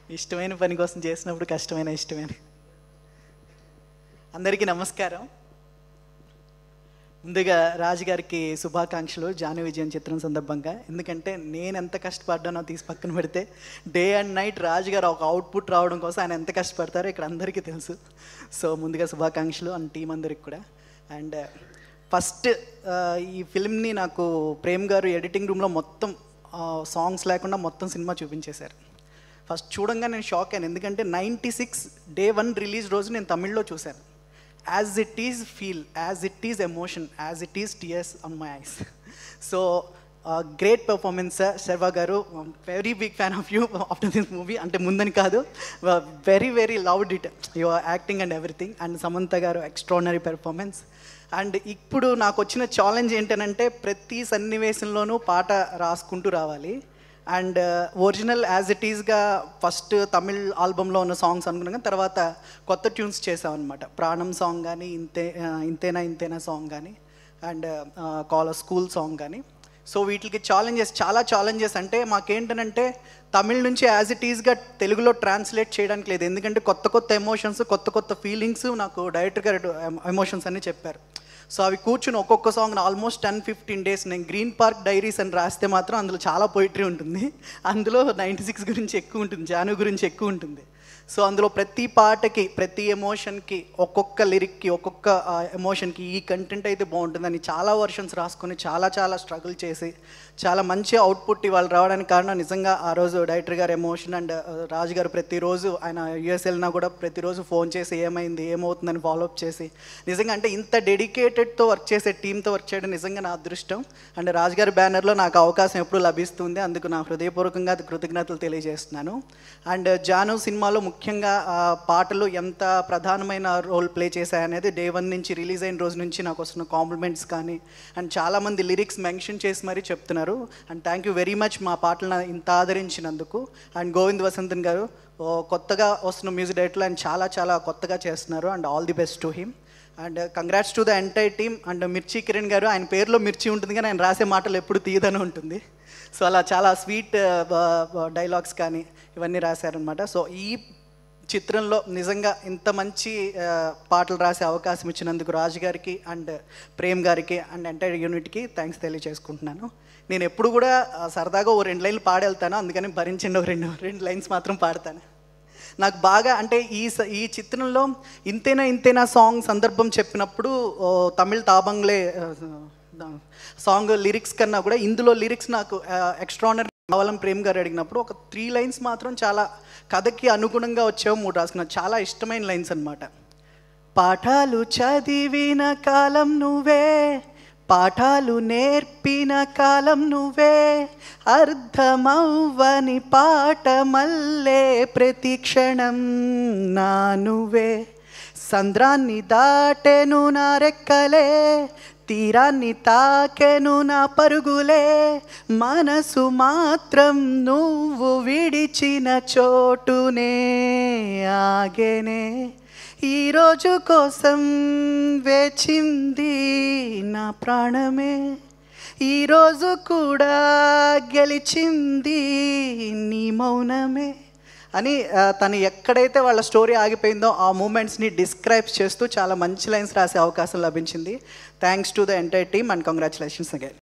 ఇష్టమైన పని కోసం చేసినప్పుడు కష్టమైన ఇష్టమైన అందరికీ నమస్కారం ముందుగా రాజు గారికి శుభాకాంక్షలు జాను విజయం చిత్రం సందర్భంగా ఎందుకంటే నేను ఎంత కష్టపడ్డానో తీసి పక్కన పెడితే డే అండ్ నైట్ రాజు గారు ఒక అవుట్పుట్ రావడం కోసం ఆయన ఎంత కష్టపడతారో ఇక్కడ అందరికీ తెలుసు సో ముందుగా శుభాకాంక్షలు అండ్ టీం అందరికి కూడా అండ్ ఫస్ట్ ఈ ఫిల్మ్ని నాకు ప్రేమ్ గారు ఎడిటింగ్ రూమ్లో మొత్తం సాంగ్స్ లేకుండా మొత్తం సినిమా చూపించేశారు ఫస్ట్ చూడంగా నేను షాక్ అయ్యాను ఎందుకంటే ninety six day one release రోజు నేను తమిళ్లో చూశాను as it is feel as it is emotion as it is tears on my eyes so great performance sir Sharwa garu very big fan of you after this movie అంటే ముందని కాదు very very loved it your acting and everything and Samantha garu extraordinary performance and ఇప్పుడు నాకు వచ్చిన challenge ఏంటంటే ప్రతి సన్నివేశంలోనూ పాట రాసుకుంటూ రావాలి అండ్ ఒరిజినల్ యాజ్ ఇట్ ఈస్గా ఫస్ట్ తమిళ్ ఆల్బంలో ఉన్న సాంగ్స్ అనుకున్నాం తర్వాత కొత్త ట్యూన్స్ చేసామన్నమాట ప్రాణం సాంగ్ కానీ ఇంతే ఆ, ఇంతేనా ఇంతేనా సాంగ్ కానీ అండ్ కాల స్కూల్ సాంగ్ కానీ సో వీటికి ఛాలెంజెస్ చాలా ఛాలెంజెస్ అంటే మాకేంటనంటే తమిళ్ నుంచి యాజ్ ఇట్ ఈస్గా తెలుగులో ట్రాన్స్లేట్ చేయడానికి లేదు ఎందుకంటే కొత్త కొత్త ఎమోషన్స్ కొత్త కొత్త ఫీలింగ్స్ నాకు డైరెక్టర్ గారు ఎమోషన్స్ అన్ని చెప్పారు సో అవి కూర్చుని ఒక్కొక్క song almost ten fifteen days నేను గ్రీన్ పార్క్ డైరీస్ అని రాస్తే మాత్రం అందులో చాలా పోయిటరీ ఉంటుంది అందులో నైంటీ సిక్స్ గురించి ఎక్కువ ఉంటుంది జాను గురించి ఎక్కువ ఉంటుంది సో అందులో ప్రతి పాటకి ప్రతి ఎమోషన్కి ఒక్కొక్క లిరిక్కి ఒక్కొక్క ఎమోషన్కి ఈ కంటెంట్ అయితే బాగుంటుందని చాలా వర్షన్స్ రాసుకొని చాలా చాలా స్ట్రగుల్ చేసి చాలా మంచి అవుట్పుట్ ఇవాళ రావడానికి కారణం నిజంగా ఆ రోజు డైరెక్టర్ గారు ఎమోషన్ అండ్ రాజు గారు ప్రతిరోజు ఆయన యుఎస్ వెళ్ళినా కూడా ప్రతిరోజు ఫోన్ చేసి ఏమైంది ఏమవుతుందని ఫాలోఅప్ చేసి నిజంగా అంటే ఇంత డెడికేటెడ్తో వర్క్ చేసే టీంతో వర్క్ చేయడం నిజంగా నా అదృష్టం అండ్ రాజు గారి బ్యానర్లో నాకు అవకాశం ఎప్పుడు లభిస్తుంది అందుకు నా హృదయపూర్వకంగా కృతజ్ఞతలు తెలియజేస్తున్నాను అండ్ జాను సినిమాలో ముఖ్యంగా ఆ పాటలు ఎంత ప్రధానమైన రోల్ ప్లే చేశాయనేది డే వన్ నుంచి రిలీజ్ అయిన రోజు నుంచి నాకు వస్తున్న కాంప్లిమెంట్స్ కానీ అండ్ చాలామంది లిరిక్స్ మెన్షన్ చేసి మరీ చెప్తున్నారు and thank you very much మా పాటలను ఇంత ఆదరించినందుకు అండ్ గోవింద్ వసంతన్ గారు ఓ కొత్తగా వస్తున్న మ్యూజిక్ డైరెక్టర్ ఆయన చాలా చాలా కొత్తగా చేస్తున్నారు and all the best to him and congrats to the entire team and Mirchi Kiran గారు ఆయన పేరులో మిర్చి ఉంటుంది కానీ ఆయన రాసే మాటలు ఎప్పుడు తీయదని ఉంటుంది సో అలా చాలా స్వీట్ డైలాగ్స్ కానీ ఇవన్నీ రాశారనమాట సో ఈ చిత్రంలో నిజంగా ఇంత మంచి ఆ, పాటలు రాసే అవకాశం ఇచ్చినందుకు రాజు గారికి అండ్ ప్రేమ్ గారికి అండ్ ఎంటైర్ యూనిట్కి థ్యాంక్స్ తెలియజేసుకుంటున్నాను నేను ఎప్పుడు కూడా ఆ, సరదాగా ఓ రెండు లైన్లు పాడేళ్తాను అందుకని భరించండి ఒక రెండు రెండు లైన్స్ మాత్రం పాడతాను నాకు బాగా అంటే ఈ స- ఈ చిత్రంలో ఇంతేనా ఇంతేనా సాంగ్ సందర్భం చెప్పినప్పుడు ఓ, తమిళ్ తాబంగ్లే ఆ, సాంగ్ లిరిక్స్ కన్నా కూడా ఇందులో లిరిక్స్ నాకు ఎక్స్ట్రానరీ కావాలని ప్రేమ్ గారు అడిగినప్పుడు ఒక త్రీ లైన్స్ మాత్రం చాలా కథకి అనుగుణంగా వచ్చేవి మూడు రాసుకున్నాను చాలా ఇష్టమైన లైన్స్ అన్నమాట పాఠాలు చదివిన కాలం నువ్వే పాఠాలు నేర్పిన కాలం నువ్వే అర్థమవ్వని పాట మల్లే ప్రతి క్షణం నా నువ్వే సంద్రాన్ని దాటెను నా రెక్కలే తీరాన్ని తాకెను నా పరుగులే మనసు మాత్రం నువ్వు విడిచిన చోటునే ఆగేనే ఈ రోజు కోసం వేచింది నా ప్రాణమే ఈ రోజు కూడా గెలిచింది నీ మౌనమే అని ఆ, తను ఎక్కడైతే వాళ్ళ స్టోరీ ఆగిపోయిందో ఆ మూమెంట్స్ని డిస్క్రైబ్ చేస్తూ చాలా మంచి లైన్స్ రాసే అవకాశం లభించింది thanks to the entire team and congratulations again